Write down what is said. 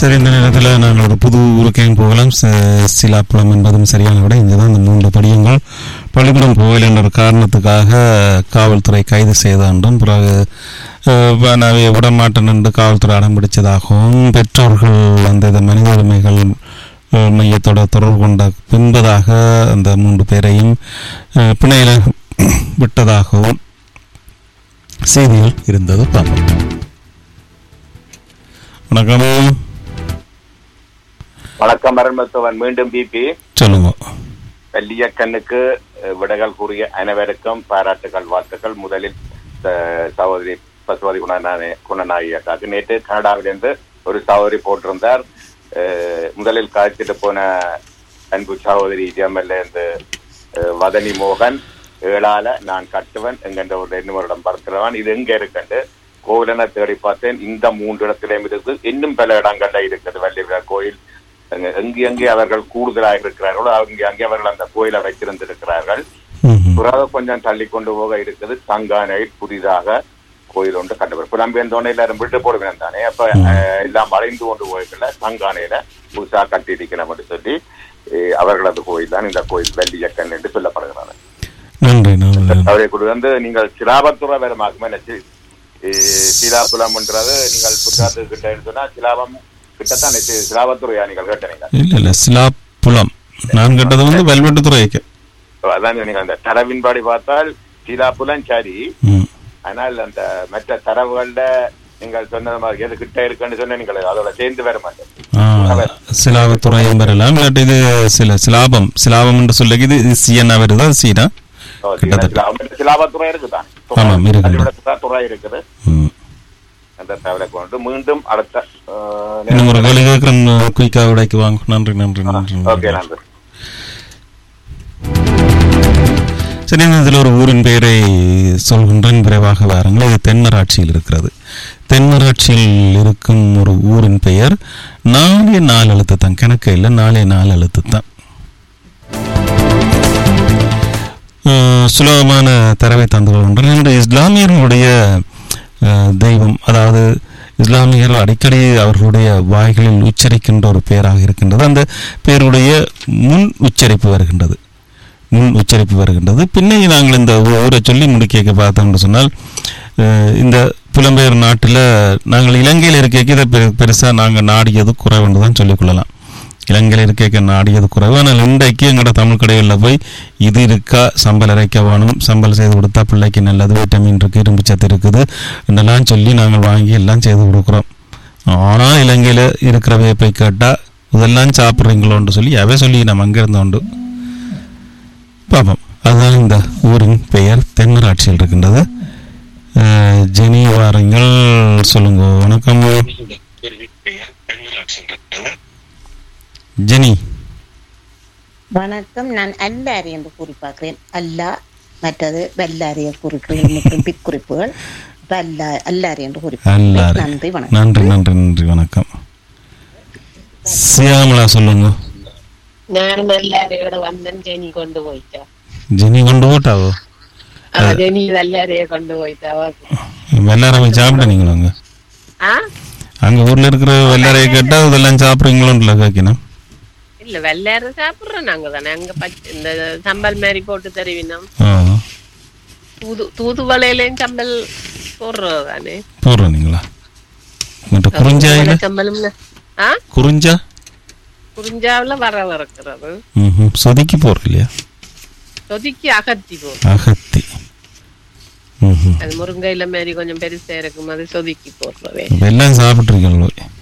சரி இந்த நேரத்தில் நாங்கள் ஒரு புது ஊருக்கையும் போகலாம் ச- சிலாப்புலம் என்பதும் சரியான விட இங்கே தான் இந்த மூன்று படியங்கள் பள்ளிக்கூடம் போகல என்ற ஒரு காரணத்துக்காக காவல்துறை கைது செய்தாண்டும் பிறகு அஹ், நாவே விடமாட்டேன் என்று காவல்துறை அடம் பிடிச்சதாகவும் பெற்றோர்கள் அந்த இது மனித உரிமைகள் அஹ், மையத்தோட தொடர்பு கொண்ட பின்பதாக அந்த மூன்று பேரையும் அஹ், பிணையில விட்டதாகவும் செய்திகள் இருந்தது பார்ப்போம் வணக்கம் வணக்கம் மரண்மத்துவன் மீண்டும் பிபி சொல்லுங்க வெள்ளியக்கண்ணுக்கு அஹ், விடைகள் கூறிய அனைவருக்கும் பாராட்டுகள் வாழ்த்துக்கள் முதலில் அஹ், சகோதரி பசுபதி குணநாய குணநாயகி அக்காக்கு நேற்று கனடாவிலிருந்து ஒரு சகோதரி போட்டிருந்தார் அஹ், முதலில் காய்ச்சிட்டு போன அன்பு சகோதரி ஜெமல்ல இருந்து அஹ், வதனி மோகன் ஏழால நான் கட்டுவன் என்கின்ற ஒரு ரெண்டு வருடம் பார்க்கிறவன் இது எங்க இருக்குண்டு கோவிலனை தேடி பார்த்தேன் இந்த மூன்று இடத்திலும் இருக்கு இன்னும் பல இடங்கள்ல இருக்குது வள்ளிவிழா கோயில் அங்க- எங்கே எங்கே அவர்கள் கூடுதலாக இருக்கிறார்களோ அங்கே அங்கே அவர்கள் அந்த கோயிலை வைத்திருந்திருக்கிறார்கள் ம்ஹும். பிறகு கொஞ்சம் தள்ளி கொண்டு போக இருக்குது தங்கானையில் புதிதாக கோயில் ஒன்று கண்டுபிடி புலம்பெயர்ந்தோடனே எல்லாரும் விட்டு போடுவேன் தானே அப்ப அஹ், எல்லாம் மறைந்து கொண்டு போய்க்கல தங்கானையில புதுசாக கட்டி இருக்கிறோம் என்று சொல்லி அஹ், அவர்களது கோயில் தான் இந்த கோயில் வெள்ளியக்கன் என்று சொல்லப்படுகிறது நன்றி நன்றி அவரை கூட வந்து நீங்கள் சிலாபத்துறை வேறமாக்குமே நினைச்சு சிலாபுலம்ன்றது நீங்கள் புத்தகத்துக்கு கிட்ட சொன்னா சிலாபம் கிட்டத்தான் சி- சிலாபத்துறையா நீங்கள் கேட்டீங்க இல்ல இல்ல சிலாப்புலம் நான் கேட்டது வந்து வெல்வெட்டு துறைக்கு அதான் நீங்கள் அந்த தரவின்படி பார்த்தால் சிலாபுலம் சரி ம். ஆனால் அந்த மற்ற தரவுகள்ல நீங்கள் சொன்னது மாதிரி எது கிட்ட இருக்குன்னு சொன்ன நீங்கள் அதோட சேர்ந்து வர மாட்டேன் ஆ, சிலாபத்துறையும் வரலாம் இல்லாட்டி இது சில சிலாபம் சிலாபம் என்று சொல்லி இது சிஎன்னா வருதா சீனா கிட்டத்தட்ட. சிலாபத்துறை இருக்குதான் ஆமாம், இருக்குது. பள்ளிக்கூடத்துல துறை இருக்குது ம். அந்த தகவலை கொண்டு மீண்டும் அடுத்த அஹ், இன்னும் ஒரு கேள்வி கேட்கிறேன் குயிக்கா விடைக்கு வாங்க நன்றி நன்றி நன்றி ஓகே நன்றி நன்றி சரி இதில் ஒரு ஊரின் பெயரை சொல்கின்றேன் விரைவாக வாருங்கள் இது தென்னராட்சியில் இருக்கிறது தென்னராட்சியில் இருக்கும் ஒரு ஊரின் பெயர் நாலே நாலு எழுத்து தான் கணக்கு இல்லை நாலே நாலு எழுத்து தான் அஹ், சுலபமான தரவை தந்து கொள்கின்றேன் இந்த இஸ்லாமியர்களுடைய அஹ், தெய்வம் அதாவது இஸ்லாமியர்கள் அடிக்கடி அவர்களுடைய வாய்களில் உச்சரிக்கின்ற ஒரு பெயராக இருக்கின்றது அந்த பெயருடைய முன் உச்சரிப்பு வருகின்றது முன் உச்சரிப்பு வருகின்றது பின்னே நாங்கள் இந்த ஊ- ஊரை சொல்லி முடிக்க பார்த்தோம்னு சொன்னால் அஹ், இந்த புலம்பெயர் நாட்டில் நாங்கள் இலங்கையில் இருக்க இதை பெரு பெருசாக நாங்கள் நாடியது குறைவுன்னு தான் சொல்லிக்கொள்ளலாம் இலங்கையில் இருக்க நாடியது குறைவு ஆனால் இன்றைக்கு எங்களோட தமிழ் கடைகளில் போய் இது இருக்கா சம்பல் அரைக்க வேணும் சம்பல் செய்து கொடுத்தா பிள்ளைக்கு நல்லது விட்டமின் இருக்குது இரும்பு சத்து இருக்குது இதெல்லாம் சொல்லி நாங்கள் வாங்கி எல்லாம் செய்து கொடுக்குறோம் ஆனால் இலங்கையில் இருக்கிறவையை போய் கேட்டால் இதெல்லாம் சாப்பிட்றீங்களோன்னு சொல்லி அவை சொல்லி நம்ம அங்கே இருந்தோண்டு பாப்போம் அதுதான் இந்த ஊரின் பெயர் தென்னராட்சியில் இருக்கின்றது அஹ், ஜெனி வாருங்கள் சொல்லுங்க வணக்கம் ஜெனி வணக்கம் நான் அல்லாரி என்று கூறி பார்க்கிறேன் அல்லா மற்றது வெள்ளாரியை குறிக்கிறேன் மற்றும் பிற்குறிப்புகள் இப்ப அல்லா அல்லாரி என்று கூறி அல்லாரி. பார்க்கிறேன். நன்றி வணக்கம் நன்றி நன்றி நன்றி வணக்கம் சியாமலா சொல்லுங்க ഞാൻ എല്ലാവരെയും വന്നൻ ജനി കൊണ്ടുപോയിട്ടാ ஜெனி கொண்டு போட்டாவோ ആ ജനി എല്ലാരെയും കൊണ്ടുപോയിട്ടാ எல்லாரும் போய் சாப்பிட்ட நீங்களும் அங்கே ആ அங்கே ஊரில் இருக்கிற எல்லாரையும் கேட்டால் இதெல்லாம் சாப்பிட்றீங்களோன்ல கேட்கணும் இல்ல வெள்ளார சாப்பிடுறோம் நாங்க தானே அங்க பச்சை இந்த சம்பல் மாதிரி போட்டு தருவினோம் ஆ தூது தூதுவளையிலையும் சம்பல் போடுறது தானே போடுறோம் நீங்களா மற்ற குறிஞ்சாயில் சம்பலும் ஆ குறிஞ்சா குறிஞ்சாவுல வர இருக்கிறது ம் சொதிக்கு போடுறோம் இல்லையா சொதுக்கி அகத்தி போடும் அகத்தி ம் அது முருங்கையில மாதிரி கொஞ்சம் பெருசா இருக்கும் அது சொதுக்கி போடுறவே எல்லாம் சாப்பிட்ருக்கீங்களோ